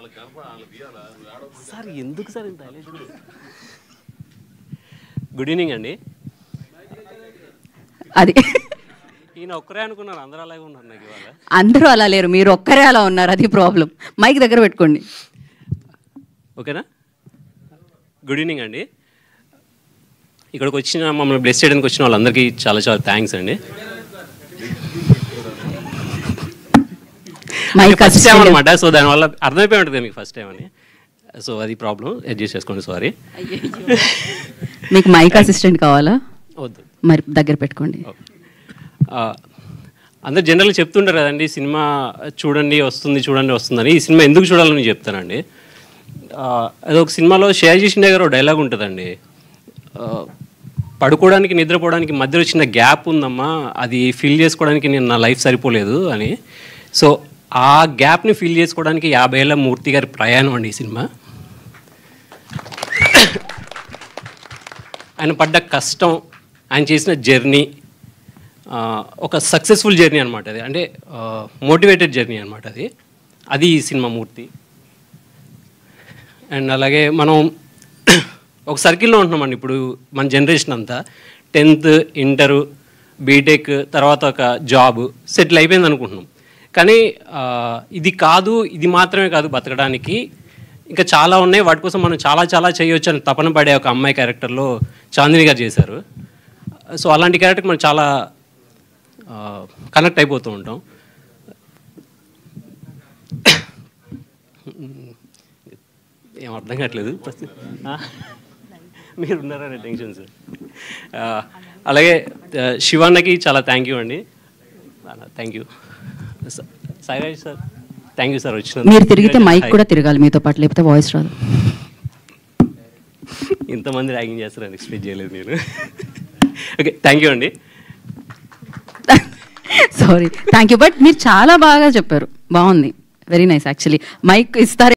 Sir ఎందుకు sir ఇంత good evening అండి అది ఈయన ఒక్కరే అనుకున్నారు అందరూ అలాగే ఉన్నారు నాకు ఇవాళ అందరూ అలా లేరు మీరు ఒక్కరే అలా ఉన్నారు అది ప్రాబ్లం మైక్ దగ్గర పెట్టుకోండి ఓకేనా గుడ్ ఈవినింగ్ అండి ఇక్కడికి వచ్చిన మమ్మల్ని బ్లెస్ చేయడానికి వచ్చిన వాళ్ళందరికీ చాలా చాలా థ్యాంక్స్ అండి మైక్ ఫస్ట్ టైం అనమాట సో దానివల్ల అర్థమైపోయి ఉంటుంది మీకు ఫస్ట్ టైం అని సో అది ప్రాబ్లం అడ్జస్ట్ చేసుకోండి సారీ మీకు మైక్ అసిస్టెంట్ కావాలా వద్దు మరి దగ్గర పెట్టుకోండి ఆ, అందరు జనరల్గా చెప్తుంటారు కదండి సినిమా చూడండి వస్తుంది చూడండి వస్తుందని ఈ సినిమా ఎందుకు చూడాలని నేను చెప్తానండి ఆ, అదొక సినిమాలో షేర్ చేసిన దగ్గర ఒక డైలాగ్ ఉంటుందండి ఆ, పడుకోవడానికి నిద్రపోవడానికి మధ్యలో చిన్న గ్యాప్ ఉందమ్మా అది ఫిల్ చేసుకోవడానికి నేను నా లైఫ్ సరిపోలేదు అని సో ఆ గ్యాప్ని ఫిల్ చేసుకోవడానికి యాభై ఏళ్ళ మూర్తి గారి ప్రయాణం అండి ఈ సినిమా ఆయన పడ్డ కష్టం ఆయన చేసిన జర్నీ ఆ, ఒక సక్సెస్ఫుల్ జర్నీ అనమాట అది అంటే మోటివేటెడ్ జర్నీ అనమాట అది అది ఈ సినిమా మూర్తి అండ్ అలాగే మనం ఒక సర్కిల్లో ఉంటున్నామండి ఇప్పుడు మన జనరేషన్ అంతా టెన్త్ ఇంటరు బీటెక్ తర్వాత ఒక జాబ్ సెటిల్ అయిపోయింది అనుకుంటున్నాం కానీ ఆ, ఇది కాదు ఇది మాత్రమే కాదు బతకడానికి ఇంకా చాలా ఉన్నాయి వాటి కోసం మనం చాలా చాలా చేయొచ్చు అని తపన పడే ఒక అమ్మాయి క్యారెక్టర్లో చాందిని గారు చేశారు సో అలాంటి క్యారెక్టర్ మనం చాలా కనెక్ట్ అయిపోతూ ఉంటాం ఏం అర్థం కావట్లేదు ఆ? మీరు ఉన్నారనే టెన్షన్ సార్ ఆ, అలాగే ఆ, శివన్నకి చాలా థ్యాంక్ యూ అండి thank you Sairaj sir thank you sir వచ్చిన మీరు తిరిగితే మైక్ కూడా తిరగాలి మీతో పాటు లేకపోతే వాయిస్ రాదు ఇంతమంది ర్యాగింగ్ చేస్తారని ఎక్స్పెక్ట్ చేయలేదు నేను ఓకే థ్యాంక్ యూ అండి సారీ థ్యాంక్ యూ బట్ మీరు చాలా బాగా చెప్పారు బాగుంది వెరీ నైస్ యాక్చువల్లీ మైక్ ఇస్తారు